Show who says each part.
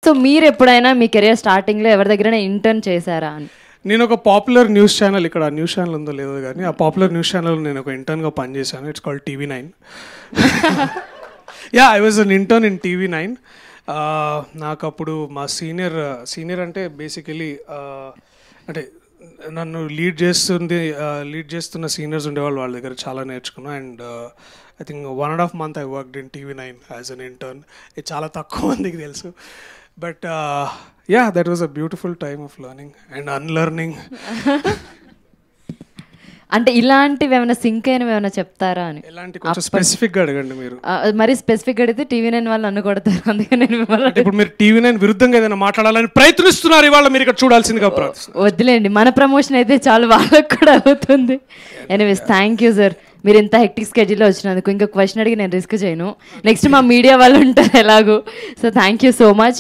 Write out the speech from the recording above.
Speaker 1: so మీరు ఎప్పుడైనా మీ career స్టార్టింగ్లో ఎవరి దగ్గరైనా ఇంటర్న్ చేశారా అని
Speaker 2: నేను ఒక పాపులర్ న్యూస్ ఛానల్ ఇక్కడ న్యూస్ ఛానల్ ఉందో లేదో కానీ ఆ పాపులర్ న్యూస్ ఛానల్ నేను ఒక ఇంటర్న్గా పనిచేశాను it's called TV nine yeah I was an intern in TV nine నాకు అప్పుడు మా సీనియర్ సీనియర్ అంటే బేసికలీ అంటే నన్ను లీడ్ చేస్తుంది లీడ్ చేస్తున్న సీనియర్స్ ఉండేవాళ్ళు వాళ్ళ దగ్గర చాలా నేర్చుకున్నా and I think one and half month I worked in TV nine as an intern ఇది చాలా తక్కువ మందికి తెలుసు but yeah that was a beautiful time of learning and unlearning
Speaker 1: అంటే ఇలాంటివి ఏమైనా సింక్ అయినవి ఏమైనా చెప్తారా అని
Speaker 2: ఎలాంటి కొంచెం స్పెసిఫిక్గా అడగండి మీరు
Speaker 1: ఆ, మరి స్పెసిఫిక్ అడిగితే టీవీ నైన్ వాళ్ళు నన్ను కొడతారు అందుకని నేను మిమ్మల్ని
Speaker 2: అంటే ఇప్పుడు మీరు టీవీ నైన్ విరుద్ధంగా ఏదైనా మాట్లాడాలని ప్రయత్నిస్తున్నారు ఇవాళ మీరు ఇక్కడ చూడాల్సిందిగా ప్రార్థిస్తున్నాను
Speaker 1: వద్దులేండి మన ప్రమోషన్ అయితే చాలు వాళ్ళకి కూడా అవుతుంది ఎనీవేస్ థ్యాంక్ యూ సార్ మీరు ఇంత హెక్టిక్ స్కెడ్యూల్లో వచ్చినందుకు ఇంకా క్వశ్చన్ అడిగి నేను రిస్క్ చేయను నెక్స్ట్ మా మీడియా వాళ్ళు ఉంటారు ఎలాగో so thank you so much